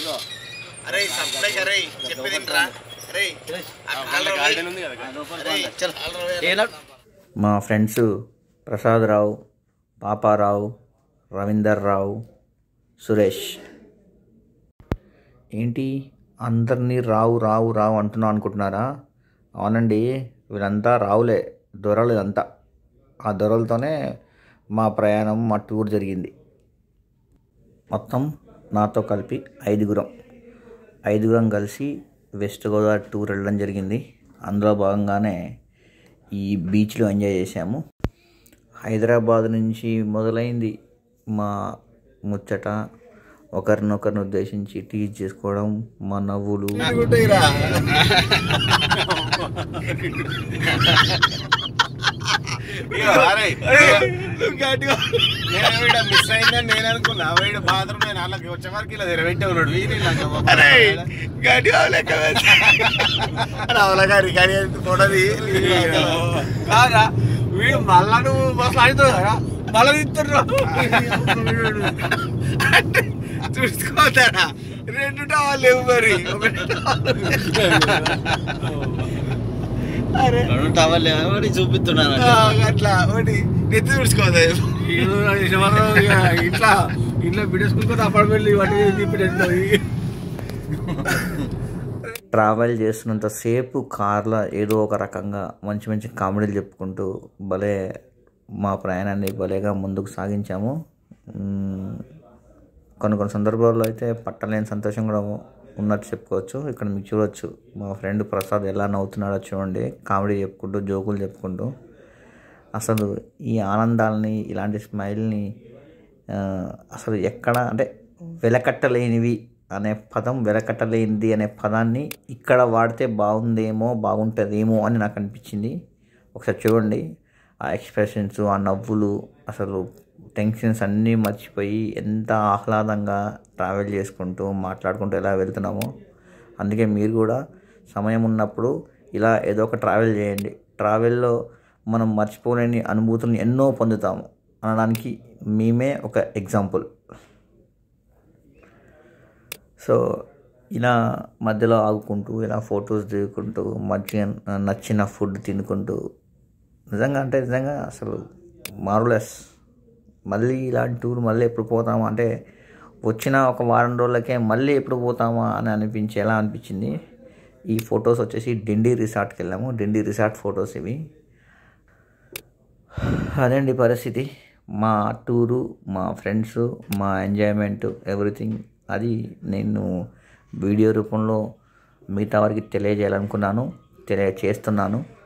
అరే సప్లై అరే చెప్పేదింట్రా అరే మా ఫ్రెండ్స్ ప్రసాద్ రావు పాపారావు రవీందర్ రావు సురేష్ ఏంటి అందరినీ రావు రావు రావు అంటున్నావు అనుకుంటున్నారా అవునండి వీళ్ళంతా రావులే దొరలు ఇదంతా ఆ దొరలతోనే మా ప్రయాణం మా టూర్ జరిగింది మొత్తం నాతో కలిపి ఐదుగురం ఐదుగురం కలిసి వెస్ట్ గోదావరి టూర్ వెళ్ళడం జరిగింది అందులో భాగంగానే ఈ బీచ్లో ఎంజాయ్ చేశాము హైదరాబాద్ నుంచి మొదలైంది మా ముచ్చట ఒకరినొకరిని ఉద్దేశించి టీచ్ చేసుకోవడం మా నవ్వులు మిస్ అయిందని నేను అనుకున్నా వీడు బాత్రూమ్ నేను వాళ్ళకి వచ్చే వరకు ఇలా తెరబెట్టే ఉన్నాడు వీరి రావుల గారి కానీ కొడది కాదా వీడు మళ్ళా నువ్వు మస్తు ఆడుతావు కదా మళ్ళా తింటున్నావు అంటే చూసుకోతారా రెండు టవాలు లేవు మరి ఒకటి టవల్ చూపిస్తున్నాను ఆ, అట్లా ఒకటి నెత్తి చూసుకోదా ఇట్లా ఇంట్లో బిడేసుకుంటే అపార్ట్మెంట్ ఇవన్నీ తిప్పినట్టు ట్రావెల్ చేస్తున్నంతసేపు కార్లో ఏదో ఒక రకంగా మంచి మంచి కామెడీలు చెప్పుకుంటూ భలే మా ప్రయాణాన్ని భలేగా ముందుకు సాగించాము మ్మ్. కొన్ని కొన్ని సందర్భాల్లో అయితే పట్టలేని సంతోషం కూడా ఉన్నట్టు చెప్పుకోవచ్చు ఇక్కడ మీకు చూడొచ్చు మా ఫ్రెండ్ ప్రసాద్ ఎలా నవ్వుతున్నాడో చూడండి కామెడీ చెప్పుకుంటూ జోకులు చెప్పుకుంటూ అసలు ఈ ఆనందాలని ఇలాంటి స్మైల్ని ఆ, అసలు ఎక్కడ అంటే వెలకట్టలేనివి అనే పదం వెలకట్టలేనిది అనే పదాన్ని ఇక్కడ వాడితే బాగుందేమో బాగుంటుందేమో అని నాకు అనిపించింది ఒకసారి చూడండి ఆ ఎక్స్ప్రెషన్స్ ఆ నవ్వులు అసలు టెన్షన్స్ అన్నీ మర్చిపోయి ఎంత ఆహ్లాదంగా ట్రావెల్ చేసుకుంటూ మాట్లాడుకుంటూ ఎలా వెళ్తున్నామో అందుకే మీరు కూడా సమయం ఉన్నప్పుడు ఇలా ఏదో ఒక ట్రావెల్ చేయండి ట్రావెల్లో మనం మర్చిపోలేని అనుభూతులను ఎన్నో పొందుతాము అనడానికి మేమే ఒక ఎగ్జాంపుల్ సో ఇలా మధ్యలో ఆగుకుంటూ ఇలా ఫొటోస్ దిగుకుంటూ మంచిగా నచ్చిన ఫుడ్ తినుకుంటూ నిజంగా అంటే నిజంగా అసలు మారులెస్ మళ్ళీ ఇలాంటి టూర్ మళ్ళీ ఎప్పుడు పోతామా అంటే వచ్చిన ఒక వారం రోజులకే మళ్ళీ ఎప్పుడు పోతామా అని అనిపించేలా అనిపించింది ఈ ఫొటోస్ వచ్చేసి డిండి రిసార్ట్కి వెళ్ళాము డిండి రిసార్ట్ ఫొటోస్ ఇవి అదండి పరిస్థితి మా టూరు మా ఫ్రెండ్స్ మా ఎంజాయ్మెంట్ ఎవ్రీథింగ్ అది నేను వీడియో రూపంలో మిగతా వారికి తెలియజేయాలనుకున్నాను తెలియజేస్తున్నాను